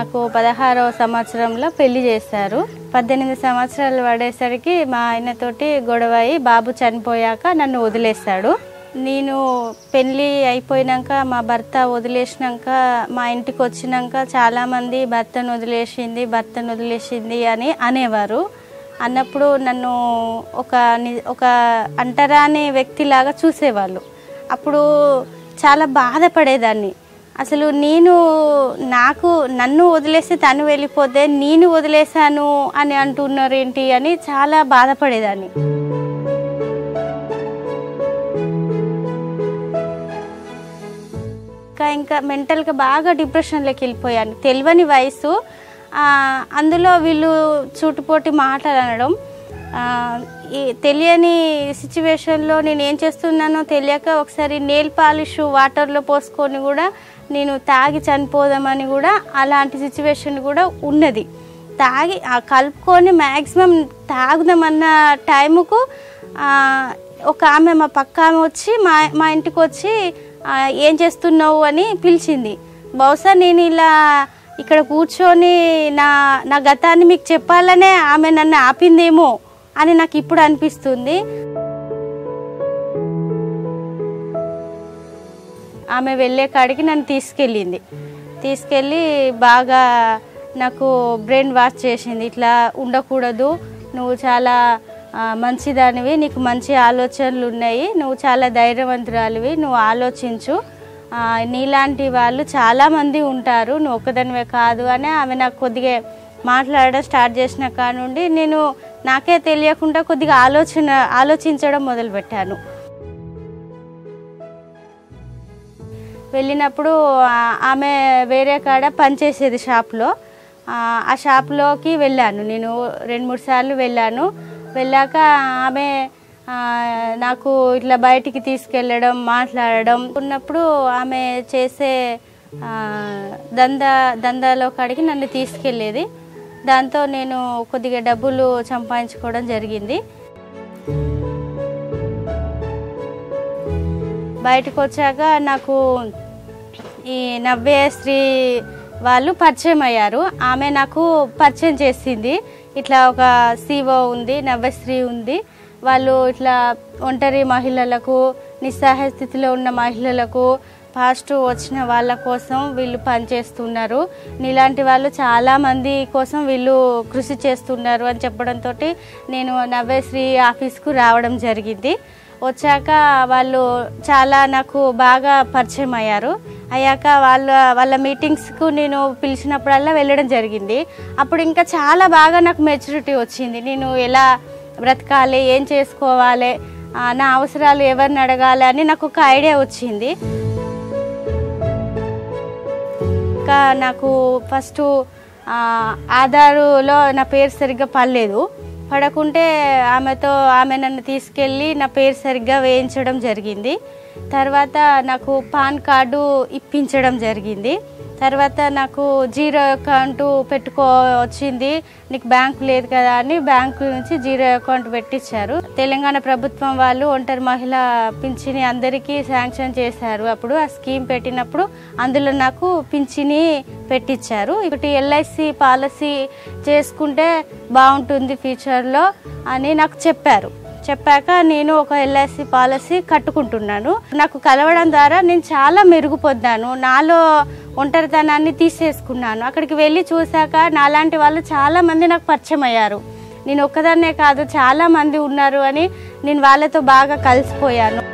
నాకు పదహారవ సంవత్సరంలో పెళ్లి చేశారు పద్దెనిమిది సంవత్సరాలు పడేసరికి మా ఆయనతోటి గొడవ అయి బాబు చనిపోయాక నన్ను వదిలేశాడు నేను పెళ్ళి అయిపోయినాక మా భర్త వదిలేసినాక మా ఇంటికి వచ్చినాక చాలామంది భర్తను వదిలేసింది భర్తను వదిలేసింది అని అనేవారు అన్నప్పుడు నన్ను ఒక ని- ఒక అంటరాని వ్యక్తిలాగా చూసేవాళ్ళు అప్పుడు చాలా బాధపడేదాన్ని అసలు నేను నాకు నన్ను వదిలేసి తను వెళ్ళిపోతే నేను వదిలేశాను అని అంటున్నారు ఏంటి అని చాలా బాధపడేదాన్ని ఇంకా ఇంకా మెంటల్గా బాగా డిప్రెషన్లోకి వెళ్ళిపోయాను తెలియని వయసు ఆ, అందులో వీళ్ళు చుట్టుపోటి మాటలు అనడం ఆ, ఈ తెలియని సిచ్యువేషన్లో నేను ఏం చేస్తున్నానో తెలియక ఒకసారి నెయిల్ పాలిష్ వాటర్లో పోసుకొని కూడా నేను తాగి చనిపోదామని కూడా అలాంటి సిచ్యువేషన్ కూడా ఉన్నది తాగి ఆ కలుపుకొని మ్యాక్సిమం తాగుదామన్న టైముకు ఆ, ఒక ఆమె మా పక్క ఆమె వచ్చి మా మా ఇంటికి వచ్చి ఆ, ఏం చేస్తున్నావు అని పిలిచింది బహుశా నేను ఇలా ఇక్కడ కూర్చొని నా నా గతాన్ని మీకు చెప్పాలనే ఆమె నన్ను ఆపిందేమో అని నాకు ఇప్పుడు అనిపిస్తుంది ఆమె వెళ్ళే కాడికి నన్ను తీసుకెళ్ళింది తీసుకెళ్ళి బాగా నాకు బ్రెయిన్ వాష్ చేసింది ఇట్లా ఉండకూడదు నువ్వు చాలా ఆ, మంచిదానివి నీకు మంచి ఆలోచనలు ఉన్నాయి నువ్వు చాలా ధైర్యవంతురాలివి నువ్వు ఆలోచించు ఆ, నీలాంటి వాళ్ళు చాలామంది ఉంటారు నువ్వు ఒక్కదానివే కాదు అని ఆమె నాకు కొద్దిగా మాట్లాడడం స్టార్ట్ చేసిన కాడ నుండి నేను నాకే తెలియకుండా కొద్దిగా ఆలోచన ఆలోచించడం మొదలుపెట్టాను వెళ్ళినప్పుడు ఆ- ఆమె వేరే కాడ పనిచేసేది షాప్లో ఆ, ఆ షాప్లోకి వెళ్ళాను నేను రెండు మూడు సార్లు వెళ్ళాను వెళ్ళాక ఆమె ఆ, నాకు ఇట్లా బయటికి తీసుకెళ్ళడం మాట్లాడడం ఉన్నప్పుడు ఆమె చేసే ఆ, దందా దందాలో కాడికి నన్ను తీసుకెళ్ళేది దాంతో నేను కొద్దిగా డబ్బులు సంపాదించుకోవడం జరిగింది బయటకు వచ్చాక నాకు ఈ నవ్యశ్రీ వాళ్ళు పరిచయం అయ్యారు ఆమె నాకు పరిచయం చేసింది ఇట్లా ఒక సిఓ ఉంది నవ్యశ్రీ ఉంది వాళ్ళు ఇట్లా ఒంటరి మహిళలకు నిస్సహాయ స్థితిలో ఉన్న మహిళలకు ఫాస్ట్ వచ్చిన వాళ్ళ కోసం వీళ్ళు పనిచేస్తున్నారు నీలాంటి వాళ్ళు చాలా మంది కోసం వీళ్ళు కృషి చేస్తున్నారు అని చెప్పడంతో నేను నవ్యశ్రీ ఆఫీస్కు రావడం జరిగింది వచ్చాక వాళ్ళు చాలా నాకు బాగా పరిచయం అయ్యారు అయ్యాక వాళ్ళ వాళ్ళ మీటింగ్స్కు నేను పిలిచినప్పుడల్లా వెళ్ళడం జరిగింది అప్పుడు ఇంకా చాలా బాగా నాకు మెచ్యూరిటీ వచ్చింది నేను ఎలా బ్రతకాలి ఏం చేసుకోవాలి ఆ, నా అవసరాలు ఎవరిని అడగాలి అని నాకు ఒక ఐడియా వచ్చింది ఇంకా నాకు ఫస్ట్ ఆ, ఆధారులో నా పేరు సరిగ్గా పడలేదు పడకుంటే ఆమెతో ఆమె నన్ను తీసుకెళ్ళి నా పేరు సరిగ్గా వేయించడం జరిగింది తర్వాత నాకు పాన్ కార్డు ఇప్పించడం జరిగింది తర్వాత నాకు జీరో అకౌంట్ పెట్టుకో వచ్చింది నీకు బ్యాంకు లేదు కదా అని బ్యాంకు నుంచి జీరో అకౌంట్ పెట్టించారు తెలంగాణ ప్రభుత్వం వాళ్ళు ఒంటరి మహిళ పింఛని అందరికీ శాంక్షన్ చేశారు అప్పుడు ఆ స్కీమ్ పెట్టినప్పుడు అందులో నాకు పింఛని పెట్టించారు ఒకటి ఎల్ఐసి పాలసీ చేసుకుంటే బాగుంటుంది ఫ్యూచర్లో అని నాకు చెప్పారు చెప్పాక నేను ఒక ఎల్ఐసి పాలసీ కట్టుకుంటున్నాను నాకు కలవడం ద్వారా నేను చాలా మెరుగుపొందాను నాలో ఒంటరితనాన్ని తీసేసుకున్నాను అక్కడికి వెళ్ళి చూశాక నాలాంటి వాళ్ళు చాలా మంది నాకు పరిచయం అయ్యారు నేను ఒక్కదాన్నే కాదు చాలా మంది ఉన్నారు అని నేను వాళ్ళతో బాగా కలిసిపోయాను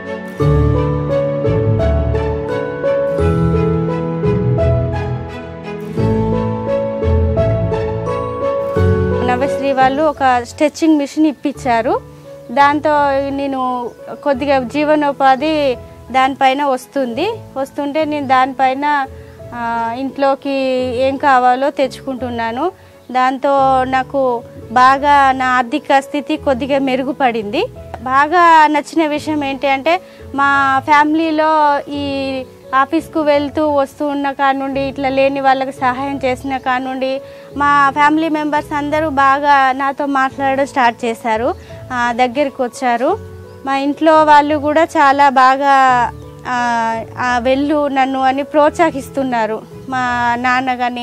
నవశ్రీ వాళ్ళు ఒక స్టిచ్చింగ్ మిషన్ ఇప్పించారు దాంతో నేను కొద్దిగా జీవనోపాధి దానిపైన వస్తుంది వస్తుంటే నేను దానిపైన ఆ, ఇంట్లోకి ఏం కావాలో తెచ్చుకుంటున్నాను దాంతో నాకు బాగా నా ఆర్థిక స్థితి కొద్దిగా మెరుగుపడింది బాగా నచ్చిన విషయం ఏంటి అంటే మా ఫ్యామిలీలో ఈ ఆఫీస్కు వెళ్తూ వస్తూ ఉన్న కానుండి ఇట్లా లేని వాళ్ళకి సహాయం చేసిన కానుండి మా ఫ్యామిలీ మెంబర్స్ అందరూ బాగా నాతో మాట్లాడడం స్టార్ట్ చేశారు ఆ, దగ్గరికి వచ్చారు మా ఇంట్లో వాళ్ళు కూడా చాలా బాగా ఆ, ఆ, వెళ్ళు నన్ను అని ప్రోత్సహిస్తున్నారు మా నాన్న కానీ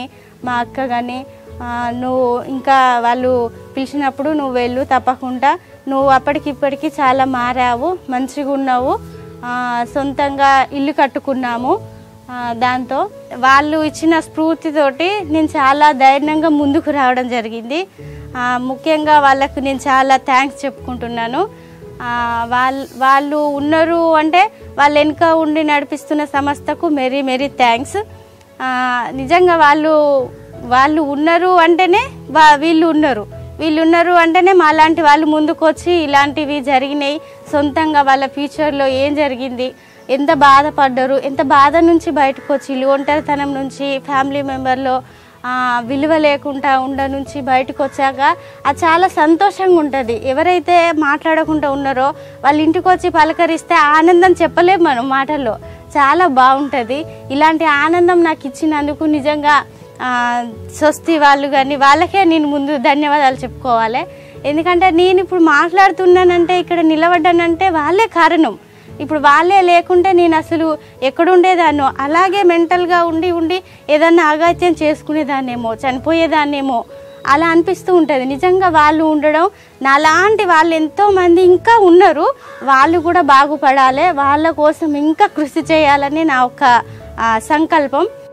మా అక్క కానీ నువ్వు ఇంకా వాళ్ళు పిలిచినప్పుడు నువ్వు వెళ్ళు తప్పకుండా నువ్వు అప్పటికిప్పటికి చాలా మారావు మంచిగా ఉన్నావు ఆ, సొంతంగా ఇల్లు కట్టుకున్నాము ఆ, దాంతో వాళ్ళు ఇచ్చిన స్ఫూర్తితోటి నేను చాలా ధైర్యంగా ముందుకు రావడం జరిగింది ఆ, ముఖ్యంగా వాళ్ళకు నేను చాలా థ్యాంక్స్ చెప్పుకుంటున్నాను ఆ, వాళ్ళ వాళ్ళు ఉన్నారు అంటే వాళ్ళు వెనుక ఉండి నడిపిస్తున్న సంస్థకు మెరీ మెరీ థ్యాంక్స్ నిజంగా వాళ్ళు వాళ్ళు ఉన్నారు అంటేనే వా వీళ్ళు ఉన్నారు వీళ్ళు ఉన్నారు అంటేనే మా లాంటి వాళ్ళు ముందుకు వచ్చి ఇలాంటివి జరిగినాయి సొంతంగా వాళ్ళ ఫ్యూచర్లో ఏం జరిగింది ఎంత బాధపడ్డారు ఎంత బాధ నుంచి బయటకు వచ్చి ఇల్లు ఒంటరితనం నుంచి ఫ్యామిలీ మెంబర్లో ఆ, విలువ లేకుండా ఉండ నుంచి బయటకు వచ్చాక అది చాలా సంతోషంగా ఉంటుంది ఎవరైతే మాట్లాడకుండా ఉన్నారో వాళ్ళ ఇంటికి వచ్చి పలకరిస్తే ఆనందం చెప్పలేము మనం మాటల్లో చాలా బాగుంటుంది ఇలాంటి ఆనందం నాకు ఇచ్చినందుకు నిజంగా ఆ, స్వస్తి వాళ్ళు కానీ వాళ్ళకే నేను ముందు ధన్యవాదాలు చెప్పుకోవాలి ఎందుకంటే నేను ఇప్పుడు మాట్లాడుతున్నానంటే ఇక్కడ నిలబడ్డానంటే వాళ్ళే కారణం ఇప్పుడు వాళ్ళే లేకుంటే నేను అసలు ఎక్కడుండేదాన్నో అలాగే మెంటల్గా ఉండి ఉండి ఏదన్నా అగాత్యం చేసుకునేదాన్నేమో చనిపోయేదాన్నేమో అలా అనిపిస్తూ ఉంటుంది నిజంగా వాళ్ళు ఉండడం నాలాంటి వాళ్ళు ఎంతో మంది ఇంకా ఉన్నారు వాళ్ళు కూడా బాగుపడాలి వాళ్ళ కోసం ఇంకా కృషి చేయాలని నా ఒక ఆ, సంకల్పం